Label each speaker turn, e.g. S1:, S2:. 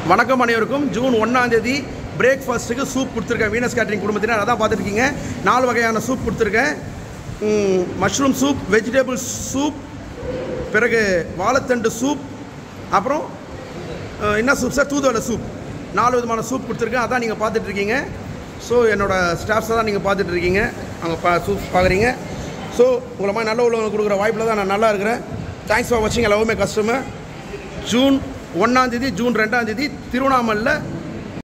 S1: வணக்கம் அனைவருக்கும் ஜூன் ஒன்றாம் தேதி பிரேக்ஃபாஸ்ட்டுக்கு சூப் கொடுத்துருக்கேன் வீனஸ் கேட்டரிங் குடும்பத்தினர் அதான் பார்த்துருக்கீங்க நாலு வகையான சூப் கொடுத்துருக்கேன் மஷ்ரூம் சூப் வெஜிடபிள் சூப் பிறகு வாழைத்தண்டு சூப் அப்புறம் அஹ், என்ன சூப் சார் தூதுவளை சூப் நாலு விதமான சூப் கொடுத்துருக்கேன் அதான் நீங்கள் பார்த்துட்ருக்கீங்க ஸோ என்னோடய ஸ்டாஃப்ஸை தான் நீங்கள் பார்த்துட்ருக்கீங்க அங்கே பா சூப் பார்க்குறீங்க ஸோ உங்களை மாதிரி நல்ல உள்ளவங்க கொடுக்குற வாய்ப்பில் தான் நான் நல்லா இருக்கிறேன் தேங்க்ஸ் ஃபார் வாட்சிங் லவ்மே கஸ்டமர் ஜூன் ஒன்றாந்தேதி ஜூன் ரெண்டாந்தேதி திருவண்ணாமலையில்